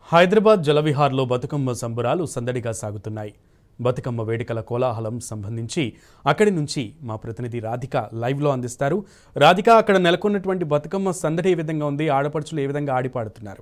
హైదరాబాద్ జలవిహార్లో బతుకమ్మ సంబరాలు సందడిగా సాగుతున్నాయి బతుకమ్మ వేడుకల కోలాహలం సంబంధించి అక్కడి నుంచి మా ప్రతినిధి రాధిక లైవ్లో అందిస్తారు రాధిక అక్కడ నెలకొన్నటువంటి బతుకమ్మ సందడి ఏ విధంగా ఉంది ఆడపడుచులు ఏ విధంగా ఆడిపాడుతున్నారు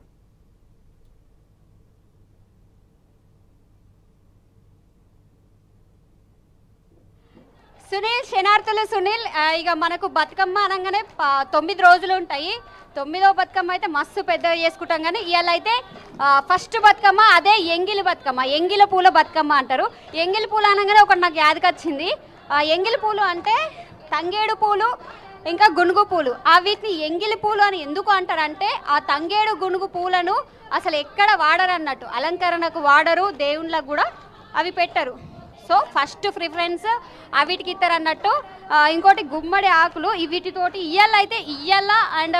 సునీల్ శనార్థులు సునీల్ ఆ, ఇక మనకు బతుకమ్మ అనగానే ప- తొమ్మిది రోజులు ఉంటాయి తొమ్మిదో బతుకమ్మ అయితే మస్తు పెద్దగా చేసుకుంటాం కానీ ఇవాళ అయితే ఆ, ఫస్ట్ బతుకమ్మ అదే ఎంగిలి బతుకమ్మ ఎంగిల పూల బతుకమ్మ అంటారు ఎంగిలి పూలు అనగానే ఒకటి నాకు యాదకి వచ్చింది ఆ, ఎంగిలి పూలు అంటే తంగేడు పూలు ఇంకా గునుగు పూలు ఆ వీటిని ఎంగిలి పూలు అని ఎందుకు అంటారంటే ఆ తంగేడు గునుగు పూలను అసలు ఎక్కడ వాడరు అన్నట్టు అలంకరణకు వాడరు దేవుళ్ళకు కూడా అవి పెట్టరు సో ఫస్ట్ ప్రిఫరెన్స్ వీటికి ఇస్తారు అన్నట్టు ఆ, ఇంకోటి గుమ్మడి ఆకులు ఈ వీటితోటి ఇయ్యాల అయితే ఇయ్యాల అండ్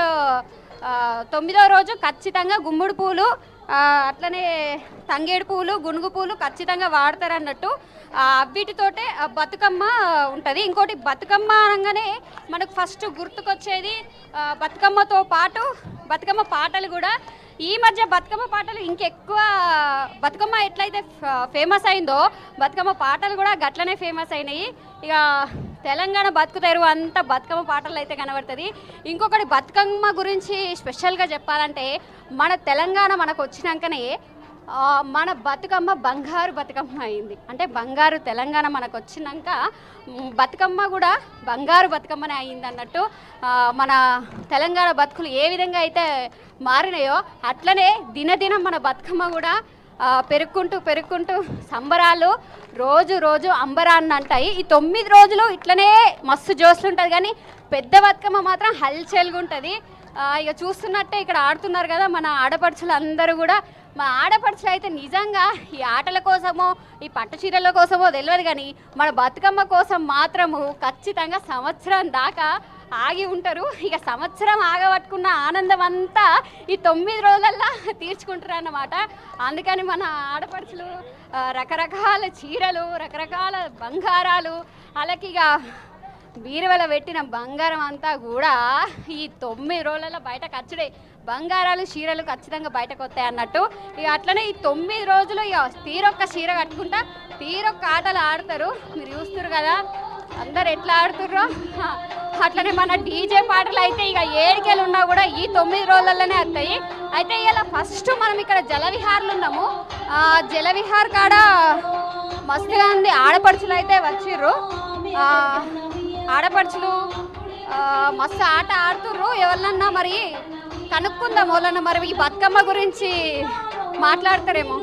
తొమ్మిదో రోజు ఖచ్చితంగా గుమ్మడి పూలు ఆ, అట్లనే తంగేడు పూలు గునుగు పూలు ఖచ్చితంగా వాడతారు అన్నట్టు ఆ, వీటితోటే ఆ, బతుకమ్మ ఉంటుంది ఇంకోటి బతుకమ్మ అనగానే మనకు ఫస్ట్ గుర్తుకొచ్చేది ఆ, బతుకమ్మతో పాటు బతుకమ్మ పాటలు కూడా ఈ మధ్య బతుకమ్మ పాటలు ఇంకెక్కువ బతుకమ్మ ఎట్లయితే ఫేమస్ అయిందో బతుకమ్మ పాటలు కూడా గట్లనే ఫేమస్ అయినాయి ఇక తెలంగాణ బతుకు తెరువు అంతా బతుకమ్మ పాటలు అయితే కనబడుతుంది ఇంకొకటి బతుకమ్మ గురించి స్పెషల్గా చెప్పాలంటే మన తెలంగాణ మనకు వచ్చినాకనే ఆ, మన బతుకమ్మ బంగారు బతుకమ్మ అయింది అంటే బంగారు తెలంగాణ మనకు వచ్చినాక మ్, బతుకమ్మ కూడా బంగారు బతుకమ్మనే అయింది అన్నట్టు ఆ, మన తెలంగాణ బతుకులు ఏ విధంగా అయితే మారినాయో అట్లనే దినదినం మన బతుకమ్మ కూడా ఆ, పెరుక్కుంటూ పెరుక్కుంటూ సంబరాలు రోజు రోజు అంబరాన్ని అంటాయి ఈ తొమ్మిది రోజులు ఇట్లనే మస్తు జోస్తుంటుంది కానీ పెద్ద బతుకమ్మ మాత్రం హల్చల్గా ఉంటుంది ఆ, ఇక చూస్తున్నట్టే ఇక్కడ ఆడుతున్నారు కదా మన ఆడపడుచులు అందరూ కూడా మా ఆడపడుచులు అయితే నిజంగా ఈ ఆటల కోసమో ఈ పట్టు చీరల కోసమో తెలియదు కానీ మన బతుకమ్మ కోసం మాత్రము ఖచ్చితంగా సంవత్సరం దాకా ఆగి ఉంటారు ఇక సంవత్సరం ఆగబట్టుకున్న ఆనందం అంతా ఈ తొమ్మిది రోజులల్లో తీర్చుకుంటారు అన్నమాట అందుకని మన ఆడపడుచులు ఆ, రకరకాల చీరలు రకరకాల బంగారాలు అలాగే ఇక బీరువల పెట్టిన బంగారం అంతా కూడా ఈ తొమ్మిది రోజులలో బయట ఖర్చుడే బంగారాలు చీరలు ఖచ్చితంగా బయటకు వస్తాయి అన్నట్టు ఇక అట్లనే ఈ తొమ్మిది రోజులు ఇక తీరొక్క చీర కట్టుకుంటా తీరొక్క ఆటలు ఆడతారు మీరు చూస్తారు కదా అందరు ఎట్లా ఆడుతుర్రో హా, అట్లనే మన డీజే పాటలు అయితే ఇక ఏడికెళ్ళి ఉన్నా కూడా ఈ తొమ్మిది రోజులలోనే వస్తాయి అయితే ఇలా ఫస్ట్ మనం ఇక్కడ జలవిహార్లు ఉన్నాము ఆ, జలవిహార్ కాడ మస్తుగా ఉంది ఆడపడుచులు అయితే వచ్చిర్రు ఆ, ఆడపడుచులు ఆ, మస్తు ఆట ఆడుతుర్రు ఎవరినన్నా మరి కనుక్కుందాం వాళ్ళన్న మరి ఈ బతుకమ్మ గురించి మాట్లాడతారేమో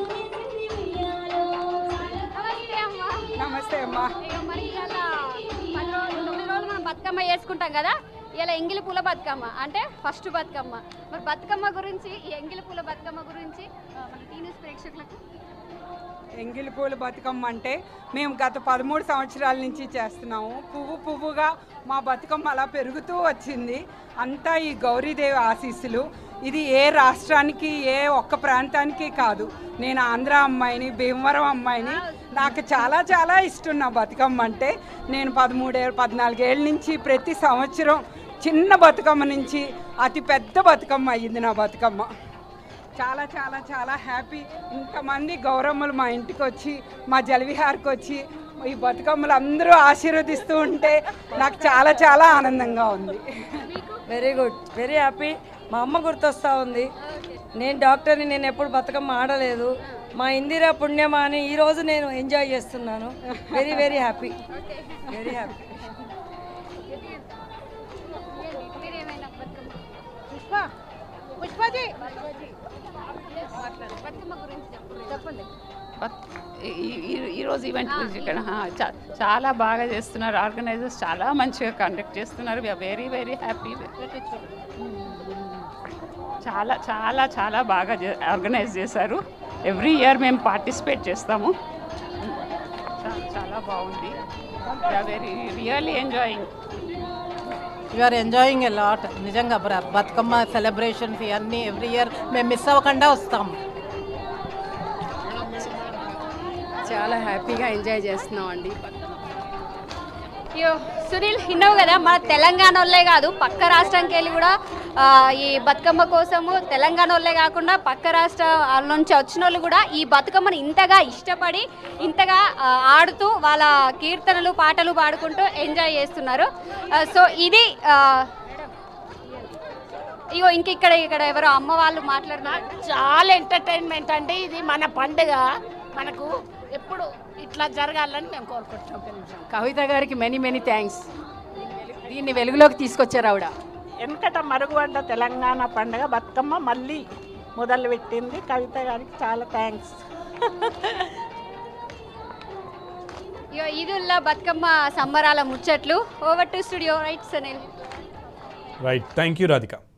నమస్తే అమ్మా. నమస్తే అమ్మా ఇక మరి ఇవాళ పది రోజులు తొమ్మిది రోజులు మనం బతుకమ్మ చేసుకుంటాం కదా ఇలా ఎంగిలి పూల బతుకమ్మ అంటే ఫస్ట్ బతుకమ్మ మరి బతుకమ్మ గురించి ఈ ఎంగిలి పూల బతుకమ్మ గురించి ఆ, మన టీ న్యూస్ ప్రేక్షకులకు ఎంగిలి పూల బతుకమ్మ అంటే మేము గత పదమూడు సంవత్సరాల నుంచి చేస్తున్నాము పువ్వు పువ్వుగా మా బతుకమ్మ అలా పెరుగుతూ వచ్చింది అంతా ఈ గౌరీదేవి ఆశీస్సులు ఇది ఏ రాష్ట్రానికి ఏ ఒక్క ప్రాంతానికి కాదు నేను ఆంధ్ర అమ్మాయిని భీమవరం అమ్మాయిని నాకు చాలా చాలా ఇష్టం నా బతుకమ్మ అంటే నేను పదమూడే పద్నాలుగేళ్ళ నుంచి ప్రతి సంవత్సరం చిన్న బతుకమ్మ నుంచి అతి పెద్ద బతుకమ్మ అయ్యింది నా బతుకమ్మ చాలా చాలా చాలా హ్యాపీ ఇంతమంది గౌరమ్మలు మా ఇంటికి వచ్చి మా జలవిహార్కి వచ్చి ఈ బతుకమ్మలు అందరూ ఆశీర్వదిస్తూ ఉంటే నాకు చాలా చాలా ఆనందంగా ఉంది వెరీ గుడ్ వెరీ హ్యాపీ మా అమ్మ గుర్తొస్తా ఉంది నేను డాక్టర్ని నేను ఎప్పుడు బతుకమ్మ ఆడలేదు మా ఇందిరా పుణ్యమా అని ఈరోజు నేను ఎంజాయ్ చేస్తున్నాను very very happy very happy మీరేమైనా బతుకమ్మ పుష్ప పుష్పజీ బతుకమ్మ గురించి చెప్పండి. చెప్పండి బట్ ఈ- ఈ- ఈరోజు ఈవెంట్ గురించి ఇక్కడ ఆ, చా- చాలా బాగా చేస్తున్నారు ఆర్గనైజర్స్ చాలా మంచిగా కండక్ట్ చేస్తున్నారు వెరీ వెరీ హ్యాపీ చాలా చాలా చాలా బాగా ఆర్గనైజ్ చేశారు ఎవ్రీ ఇయర్ మేము పార్టిసిపేట్ చేస్తాము చాలా చాలా బాగుంది very really enjoying are enjoying a lot నిజంగా బ్ర- బతుకమ్మ సెలబ్రేషన్స్ ఇవన్నీ ఎవ్రీ ఇయర్ మేము మిస్ అవ్వకుండా వస్తాం చాలా హ్యాపీగా ఎంజాయ్ చేస్తున్నాం అండి అయ్యో సునీల్ విన్నావు కదా మన తెలంగాణ వాళ్ళే కాదు పక్క రాష్ట్రానికి వెళ్ళి కూడా ఆ, ఈ బతుకమ్మ కోసము తెలంగాణ వాళ్ళే కాకుండా పక్క రాష్ట్రాల నుంచి వచ్చిన వాళ్ళు కూడా ఈ బతుకమ్మని ఇంతగా ఇష్టపడి ఇంతగా ఆ, ఆడుతూ వాళ్ళ కీర్తనలు పాటలు పాడుకుంటూ ఎంజాయ్ చేస్తున్నారు ఆ, సో ఇది ఆ, ఇగో ఇంక ఇక్కడ ఇక్కడ ఎవరో అమ్మ వాళ్ళు మాట్లాడుతున్నారు చాలా ఎంటర్టైన్మెంట్ అండి ఇది మన పండుగ మనకు ఎప్పుడు ఇట్లా జరగాలని మేము కోరుకుంటున్నాం ఒక్క నిమిషం. కవిత గారికి మెనీ మెనీ థ్యాంక్స్ దీన్ని వెలుగులోకి తీసుకొచ్చారు ఆవిడ వెనకట మరుగుపడ్డ తెలంగాణ పండుగ బతుకమ్మ మళ్ళీ మొదలు పెట్టింది కవిత గారికి చాలా థ్యాంక్స్ ఇగో ఈదుల్లా బతుకమ్మ సంబరాల ముచ్చట్లు over to studio right Sunil right thank you Radhika